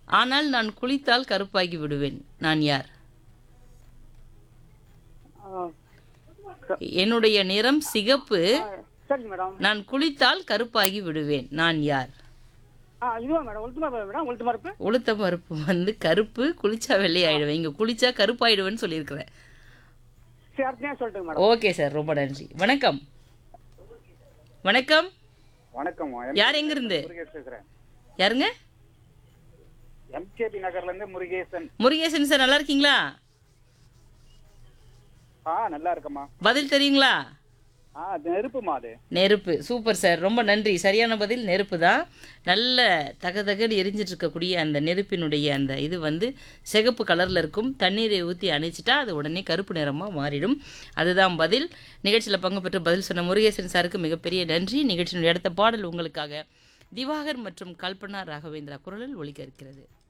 ஆனால் நான் குளித்தால் கருப்பாகி விடுவேன் நான் யார் ஆ, என்னுடைய நிறம் சிகப்பு சரிங்க மேடம் நான் குளித்தால் கருப்பாகி விடுவேன் நான் யார் ஆ இதுவா மேடம் உளுத்துமா மேடம் உளுத்து மரப்பு உளுத்த பருப்பு வந்து கருப்பு குளிச்சா வெள்ளையாயிடுவேன் இங்க குளிச்சா கருப்பாயிடுவேன்னு சொல்லியிருக்கிறேன் சரி அடுத்த நேரம் சொல்லிட்டுங்க மேடம் ஓகே சார் ரொம்ப நன்றி வணக்கம் வணக்கம் வணக்கம் யார் எங்க இருந்து முருகேஷ் பேசுறேன் யாருங்க எம்கேபி நகர்ல இருந்து முருகேசன் முருகேசன் சார் நல்லா இருக்கீங்களா ஆ நல்லா இருக்கம்மா பதில் தெரியுங்களா ஆ அது நெருப்புமா அது நெருப்பு சூப்பர் சார் ரொம்ப நன்றி சரியான பதில் நெருப்பு தான் நல்ல தகதகன்னு எரிஞ்சிட்டு இருக்கக்கூடிய அந்த நெருப்பினுடைய அந்த இது வந்து சிகப்பு கலரில் இருக்கும் தண்ணீரை ஊற்றி அணைச்சிட்டா அது உடனே கருப்பு நிறமாக மாறிடும் அதுதான் பதில் நிகழ்ச்சியில் பங்கு பெற்று பதில் சொன்ன முருகேசன் சாருக்கு மிகப்பெரிய நன்றி நிகழ்ச்சியினுடைய அடுத்த பாடல் உங்களுக்காக திவாகர் மற்றும் கல்பனா ராகவேந்திரா குரலில் ஒலிக்க இருக்கிறது